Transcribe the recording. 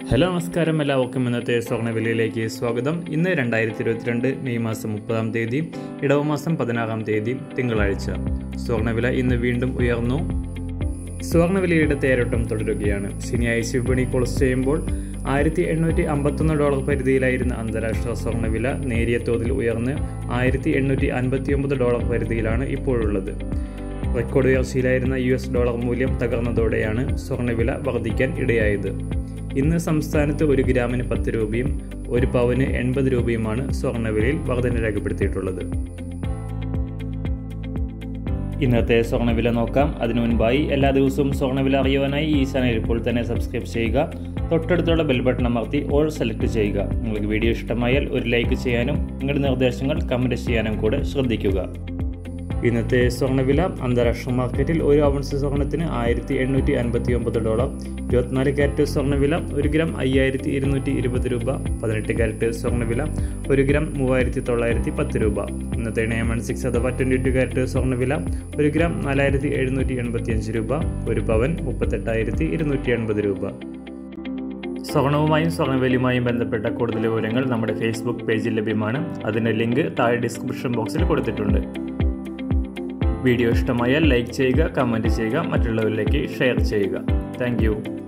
hello നമസ്കാരം എല്ലാവർക്കും ഇന്നത്തെ സ്വർണ്ണവിലയിലേക്ക് സ്വാഗതം ഇന്ന് രണ്ടായിരത്തി ഇരുപത്തിരണ്ട് മെയ് മാസം മുപ്പതാം തീയതി ഇടവ മാസം പതിനാറാം തീയതി തിങ്കളാഴ്ച സ്വർണ്ണവില ഇന്ന് വീണ്ടും ഉയർന്നു സ്വർണ്ണവിലയുടെ തേരോട്ടം തുടരുകയാണ് ശനിയാഴ്ച വിപണി ക്ലോസ് ചെയ്യുമ്പോൾ ആയിരത്തി എണ്ണൂറ്റി അമ്പത്തൊന്ന് ഡോളർ പരിധിയിലായിരുന്ന അന്താരാഷ്ട്ര സ്വർണ്ണവില നേരിയ തോതിൽ ഉയർന്ന് ആയിരത്തി എണ്ണൂറ്റി അൻപത്തി ഒമ്പത് ഡോളർ പരിധിയിലാണ് ഇപ്പോഴുള്ളത് റെക്കോർഡ് ഉയർച്ചയിലായിരുന്ന യു എസ് ഡോളർ മൂല്യം തകർന്നതോടെയാണ് സ്വർണ്ണവില വർദ്ധിക്കാൻ ഇടയായത് ഇന്ന് സംസ്ഥാനത്ത് ഒരു ഗ്രാമിന് പത്ത് രൂപയും ഒരു പവന് എൺപത് രൂപയുമാണ് സ്വർണ്ണവിലയിൽ വർധന രേഖപ്പെടുത്തിയിട്ടുള്ളത് ഇന്നത്തെ സ്വർണ്ണവില നോക്കാം അതിനു മുൻപായി എല്ലാ ദിവസവും സ്വർണ്ണവില അറിയുവാനായി ഈ ചാനൽ ഇപ്പോൾ തന്നെ സബ്സ്ക്രൈബ് ചെയ്യുക തൊട്ടടുത്തുള്ള ബെൽ ബട്ടൺ അമർത്തി ഓൾ സെലക്ട് ചെയ്യുക നിങ്ങൾക്ക് വീഡിയോ ഇഷ്ടമായാൽ ഒരു ലൈക്ക് ചെയ്യാനും നിങ്ങളുടെ നിർദ്ദേശങ്ങൾ കമൻറ്റ് ചെയ്യാനും കൂടെ ശ്രദ്ധിക്കുക ഇന്നത്തെ സ്വർണ്ണവില അന്താരാഷ്ട്ര മാർക്കറ്റിൽ ഒരു ഔൺസ് സ്വർണ്ണത്തിന് ആയിരത്തി എണ്ണൂറ്റി അൻപത്തി ഒമ്പത് ഡോളർ ഇരുപത്തിനാല് ക്യാരറ്റ് സ്വർണ്ണവില ഒരു ഗ്രാം അയ്യായിരത്തി ഇരുന്നൂറ്റി ഇരുപത് രൂപ പതിനെട്ട് ക്യാരറ്റ് സ്വർണ്ണവില ഒരു ഗ്രാം മൂവായിരത്തി തൊള്ളായിരത്തി പത്ത് രൂപ ഇന്നത്തെ നയൻ വൺ സിക്സ് അഥവാ ട്വൻറ്റി ടു ക്യാരറ്റ് സ്വർണ്ണവില ഒരു ഗ്രാം നാലായിരത്തി എഴുന്നൂറ്റി എൺപത്തി അഞ്ച് രൂപ ഒരു പവൻ മുപ്പത്തെട്ടായിരത്തി ഇരുന്നൂറ്റി എൺപത് രൂപ സ്വർണവുമായും സ്വർണ്ണവേലിയുമായും ബന്ധപ്പെട്ട കൂടുതൽ വിവരങ്ങൾ നമ്മുടെ ഫേസ്ബുക്ക് പേജിൽ ലഭ്യമാണ് അതിൻ്റെ ലിങ്ക് താഴെ ഡിസ്ക്രിപ്ഷൻ ബോക്സിൽ കൊടുത്തിട്ടുണ്ട് വീഡിയോ ഇഷ്ടമായാൽ ലൈക്ക് ചെയ്യുക കമൻറ്റ് ചെയ്യുക മറ്റുള്ളവരിലേക്ക് ഷെയർ ചെയ്യുക താങ്ക്